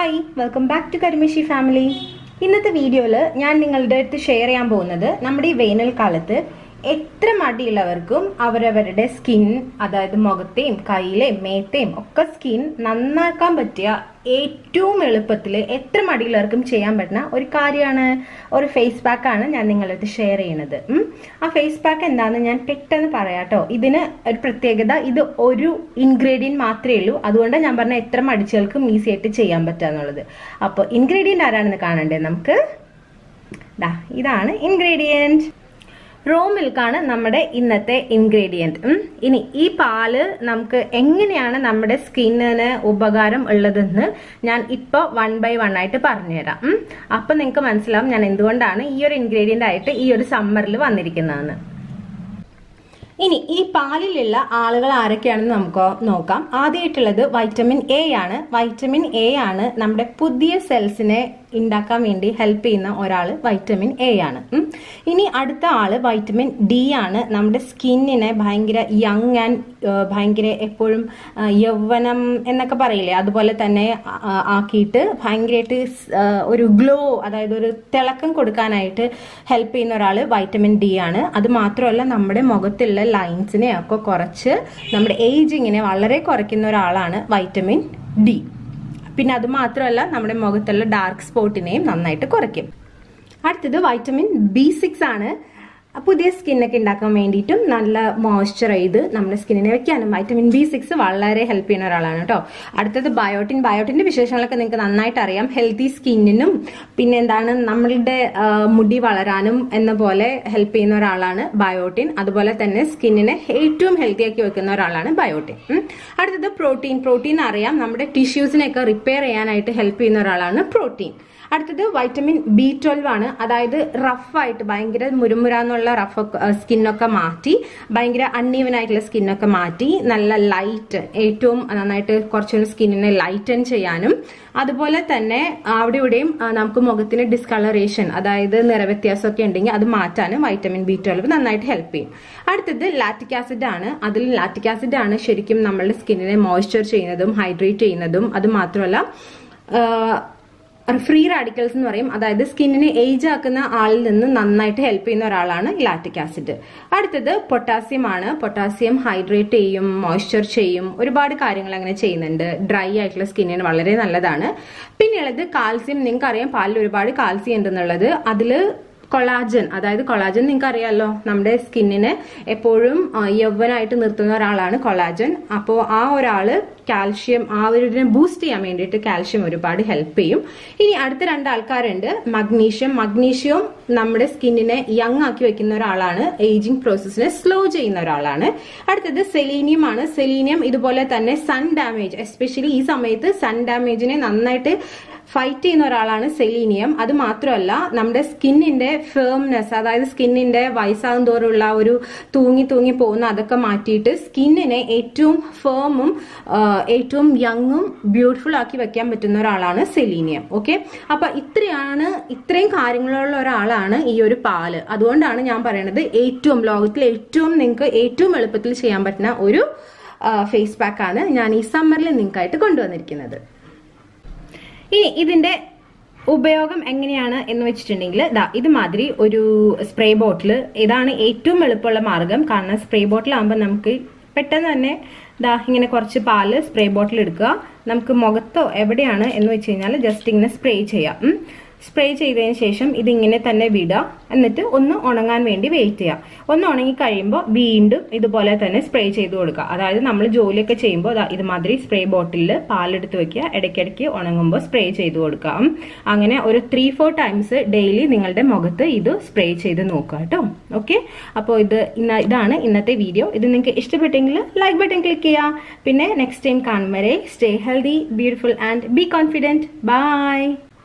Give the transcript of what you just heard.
Hi welcome back to കരിമേശി family ഇന്നത്തെ വീഡിയോയിൽ ഞാൻ നിങ്ങളുടെ അടുത്ത് ഷെയർ ചെയ്യാൻ പോകുന്നത് നമ്മുടെ ഈ വേനൽക്കാലത്ത് എത്ര മടിയുള്ളവർക്കും അവരവരുടെ സ്കിൻ അതായത് മുഖത്തെയും കയ്യിലെയും മേത്തെയും ഒക്കെ സ്കിൻ നന്നാക്കാൻ പറ്റിയ ഏറ്റവും എളുപ്പത്തിൽ എത്ര മടിയുള്ളവർക്കും ചെയ്യാൻ പറ്റുന്ന ഒരു കാര്യമാണ് ഒരു ഫേസ് പാക്കാണ് ഞാൻ നിങ്ങളുടെ അടുത്ത് ഷെയർ ചെയ്യുന്നത് ഉം. ആ ഫേസ് പാക്ക് എന്താണെന്ന് ഞാൻ പെട്ടെന്ന് പറയാം കേട്ടോ ഇതിന് ഒരു പ്രത്യേകത ഇത് ഒരു ഇൻഗ്രീഡിയൻറ്റ് മാത്രമേ ഉള്ളൂ അതുകൊണ്ട് ഞാൻ പറഞ്ഞ എത്ര മടിച്ചുകൾക്കും ഈസി ആയിട്ട് ചെയ്യാൻ പറ്റുക എന്നുള്ളത് അപ്പോൾ ഇൻഗ്രീഡിയൻറ്റ് ആരാണെന്ന് കാണണ്ടേ നമുക്ക് ദാ ഇതാണ് ഇൻഗ്രീഡിയൻറ്റ് റോ മിൽക്കാണ് നമ്മുടെ ഇന്നത്തെ ഇൻഗ്രീഡിയൻറ്റ് ഇനി ഈ പാല് നമുക്ക് എങ്ങനെയാണ് നമ്മുടെ സ്കിന്നിന് ഉപകാരം ഉള്ളതെന്ന് ഞാൻ ഇപ്പോൾ വൺ ബൈ വൺ ആയിട്ട് പറഞ്ഞുതരാം ഉം. അപ്പൊ നിങ്ങൾക്ക് മനസ്സിലാവും ഞാൻ എന്തുകൊണ്ടാണ് ഈ ഒരു ഇൻഗ്രീഡിയൻ്റ് ആയിട്ട് ഈ ഒരു സമ്മറിൽ വന്നിരിക്കുന്നതെന്ന് ഇനി ഈ പാലിലുള്ള ആളുകൾ ആരൊക്കെയാണെന്ന് നമുക്ക് നോക്കാം ആദ്യമായിട്ടുള്ളത് വൈറ്റമിൻ എ ആണ് വൈറ്റമിൻ എ ആണ് നമ്മുടെ പുതിയ സെൽസിനെ ഉണ്ടാക്കാൻ വേണ്ടി ഹെൽപ്പ് ചെയ്യുന്ന ഒരാൾ വൈറ്റമിൻ എ ആണ് ഉം. ഇനി അടുത്ത ആള് വൈറ്റമിൻ ഡി ആണ് നമ്മുടെ സ്കിന്നിനെ ഭയങ്കര യങ് ആൻഡ് ഭയങ്കര എപ്പോഴും ആ, യൗവനം എന്നൊക്കെ പറയില്ലേ അതുപോലെ തന്നെ ആ, ആക്കിയിട്ട് ഭയങ്കരമായിട്ട് സ്- ആ, ഒരു ഗ്ലോ അതായത് ഒരു തിളക്കം കൊടുക്കാനായിട്ട് ഹെൽപ്പ് ചെയ്യുന്ന ഒരാൾ വൈറ്റമിൻ ഡി ആണ് അത് മാത്രമല്ല നമ്മുടെ മുഖത്തുള്ള ലൈൻസിനെ ഒക്കെ കുറച്ച് നമ്മുടെ ഏജിങ്ങിനെ വളരെ കുറയ്ക്കുന്ന ഒരാളാണ് വൈറ്റമിൻ ഡി പിന്നെ അത് മാത്രമല്ല നമ്മുടെ മുഖത്തുള്ള ഡാർക്ക് സ്പോട്ടിനെയും നന്നായിട്ട് കുറയ്ക്കും അടുത്തത് വൈറ്റമിൻ ബി സിക്സ് ആണ് പുതിയ സ്കിന്നൊക്കെ ഉണ്ടാക്കാൻ വേണ്ടിയിട്ടും നല്ല മോയ്സ്ചർ ചെയ്ത് നമ്മുടെ സ്കിന്നിനെ വെക്കാനും വൈറ്റമിൻ ബി സിക്സ് വളരെ ഹെൽപ്പ് ചെയ്യുന്ന ഒരാളാണ് കേട്ടോ അടുത്തത് ബയോട്ടിൻ ബയോട്ടിന്റെ വിശേഷങ്ങളൊക്കെ നിങ്ങൾക്ക് നന്നായിട്ട് അറിയാം ഹെൽത്തി സ്കിന്നിനും പിന്നെ എന്താണ് നമ്മളുടെ ആ, മുടി വളരാനും എന്ന പോലെ ഹെൽപ്പ് ചെയ്യുന്ന ഒരാളാണ് ബയോട്ടിൻ അതുപോലെ തന്നെ സ്കിന്നിനെ ഏറ്റവും ഹെൽത്തി ആക്കി വെക്കുന്ന ഒരാളാണ് ബയോട്ടിൻ ഉം. അടുത്തത് പ്രോട്ടീൻ പ്രോട്ടീൻ അറിയാം നമ്മുടെ ടിഷ്യൂസിനെയൊക്കെ റിപ്പയർ ചെയ്യാനായിട്ട് ഹെൽപ്പ് ചെയ്യുന്ന ഒരാളാണ് പ്രോട്ടീൻ അടുത്തത് വൈറ്റമിൻ ബി ട്വൽവ് ആണ് അതായത് റഫായിട്ട് ഭയങ്കര മുരുമുരാന്നുള്ള റഫ് സ്കിന്നൊക്കെ മാറ്റി ഭയങ്കര അൺഈവൻ ആയിട്ടുള്ള സ്കിന്നൊക്കെ മാറ്റി നല്ല ലൈറ്റ് ഏറ്റവും നന്നായിട്ട് കുറച്ചുകൂടി സ്കിന്നിനെ ലൈറ്റൻ ചെയ്യാനും അതുപോലെ തന്നെ അവിടെ ഇവിടെയും ആ, നമുക്ക് മുഖത്തിന് ഡിസ്കളറേഷൻ അതായത് നിറവ്യത്യാസമൊക്കെ ഉണ്ടെങ്കിൽ അത് മാറ്റാനും വൈറ്റമിൻ ബി ട്വൽവ് നന്നായിട്ട് ഹെൽപ്പ് ചെയ്യും അടുത്തത് ലാറ്റിക് ആസിഡ് ആണ് അതിൽ ലാറ്റിക് ആസിഡ് ആണ് ശരിക്കും നമ്മളുടെ സ്കിന്നിനെ മോയ്സ്ചർ ചെയ്യുന്നതും ഹൈഡ്രേറ്റ് ചെയ്യുന്നതും അത് മാത്രമല്ല ഫ്രീ റാഡിക്കൽസ് എന്ന് പറയും അതായത് സ്കിന്നിനെ ഏജ് ആക്കുന്ന ആളിൽ നിന്ന് നന്നായിട്ട് ഹെൽപ്പ് ചെയ്യുന്ന ഒരാളാണ് ലാറ്റിക് ആസിഡ് അടുത്തത് പൊട്ടാസ്യം ആണ് പൊട്ടാസ്യം ഹൈഡ്രേറ്റ് ചെയ്യും മോയ്സ്ചർ ചെയ്യും ഒരുപാട് കാര്യങ്ങൾ അങ്ങനെ ചെയ്യുന്നുണ്ട് ഡ്രൈ ആയിട്ടുള്ള സ്കിന്നിന് വളരെ നല്ലതാണ് പിന്നെയുള്ളത് കാൽസ്യം നിങ്ങൾക്ക് അറിയാം പാലിൽ ഒരുപാട് കാൽസ്യം ഉണ്ടെന്നുള്ളത് അതില് കൊളാജൻ അതായത് കൊളാജൻ നിങ്ങൾക്ക് അറിയാമല്ലോ നമ്മുടെ സ്കിന്നിനെ എപ്പോഴും ആ, യൗവനായിട്ട് നിർത്തുന്ന ഒരാളാണ് കൊളാജൻ അപ്പോൾ ആ ഒരാള് കാൽഷ്യം ആ ഒരു ബൂസ്റ്റ് ചെയ്യാൻ വേണ്ടിയിട്ട് കാൽഷ്യം ഒരുപാട് ഹെൽപ്പ് ചെയ്യും ഇനി അടുത്ത രണ്ട് ആൾക്കാരുണ്ട് മഗ്നീഷ്യം മഗ്നീഷ്യം നമ്മുടെ സ്കിന്നിനെ യങ് ആക്കി വെക്കുന്ന ഒരാളാണ് ഏജിങ് പ്രോസസ്സിനെ സ്ലോ ചെയ്യുന്ന ഒരാളാണ് അടുത്തത് സെലീനിയം ആണ് സെലീനിയം ഇതുപോലെ തന്നെ സൺ ഡാമേജ് എസ്പെഷ്യലി ഈ സമയത്ത് സൺ ഡാമേജിനെ നന്നായിട്ട് ഫൈറ്റ് ചെയ്യുന്ന ഒരാളാണ് സെലീനിയം അത് മാത്രമല്ല നമ്മുടെ സ്കിന്നിന്റെ ഫേംനെസ് അതായത് സ്കിന്നിന്റെ വയസ്സാകും തോറുള്ള ഒരു തൂങ്ങി തൂങ്ങി പോകുന്ന അതൊക്കെ മാറ്റിയിട്ട് സ്കിന്നിനെ ഏറ്റവും ഫേമും ഏറ്റവും യങ്ങും ബ്യൂട്ടിഫുൾ ആക്കി വെക്കാൻ പറ്റുന്ന ഒരാളാണ് സെലീനിയം ഓക്കെ അപ്പൊ ഇത്രയാണ് ഇത്രയും കാര്യങ്ങളുള്ള ഒരാളാണ് ഈ ഒരു പാല് അതുകൊണ്ടാണ് ഞാൻ പറയുന്നത് ഏറ്റവും ലോകത്തിൽ ഏറ്റവും നിങ്ങൾക്ക് ഏറ്റവും എളുപ്പത്തിൽ ചെയ്യാൻ പറ്റുന്ന ഒരു ഫേസ് പാക്കാണ് ഞാൻ ഈ സമ്മറിൽ നിങ്ങൾക്കായിട്ട് കൊണ്ടുവന്നിരിക്കുന്നത് ഇനി ഇതിന്റെ ഉപയോഗം എങ്ങനെയാണ് എന്ന് വെച്ചിട്ടുണ്ടെങ്കിൽ ദാ ഇതുമാതിരി ഒരു സ്പ്രേ ബോട്ടിൽ ഇതാണ് ഏറ്റവും എളുപ്പമുള്ള മാർഗം കാരണം സ്പ്രേ ബോട്ടിൽ ആകുമ്പോൾ നമുക്ക് പെട്ടെന്ന് തന്നെ ദാ ഇങ്ങനെ കുറച്ച് പാല് സ്പ്രേ ബോട്ടിൽ എടുക്കുക നമുക്ക് മുഖത്തോ എവിടെയാണ് എന്ന് വെച്ച് കഴിഞ്ഞാൽ ജസ്റ്റ് ഇങ്ങനെ സ്പ്രേ ചെയ്യാം ഉം. സ്പ്രേ ചെയ്തതിന് ശേഷം ഇതിങ്ങനെ തന്നെ വിടുക എന്നിട്ട് ഒന്ന് ഉണങ്ങാൻ വേണ്ടി വെയിറ്റ് ചെയ്യുക ഒന്ന് ഉണങ്ങി കഴിയുമ്പോൾ വീണ്ടും ഇതുപോലെ തന്നെ സ്പ്രേ ചെയ്ത് കൊടുക്കുക അതായത് നമ്മൾ ജോലിയൊക്കെ ചെയ്യുമ്പോൾ ദാ ഇതുമാതിരി സ്പ്രേ ബോട്ടിലിൽ പാലെടുത്ത് വെക്കുക ഇടയ്ക്കിടയ്ക്ക് ഉണങ്ങുമ്പോൾ സ്പ്രേ ചെയ്ത് കൊടുക്കുക ഉം. അങ്ങനെ ഒരു ത്രീ ഫോർ ടൈംസ് ഡെയിലി നിങ്ങളുടെ മുഖത്ത് ഇത് സ്പ്രേ ചെയ്ത് നോക്കുക കേട്ടോ ഓക്കെ അപ്പോൾ ഇത് ഇന്ന ഇതാണ് ഇന്നത്തെ വീഡിയോ ഇത് നിങ്ങൾക്ക് ഇഷ്ടപ്പെട്ടെങ്കിൽ ലൈക്ക് ബട്ടൺ ക്ലിക്ക് ചെയ്യുക പിന്നെ നെക്സ്റ്റ് ടൈം കാണും വരെ stay healthy beautiful and be confident by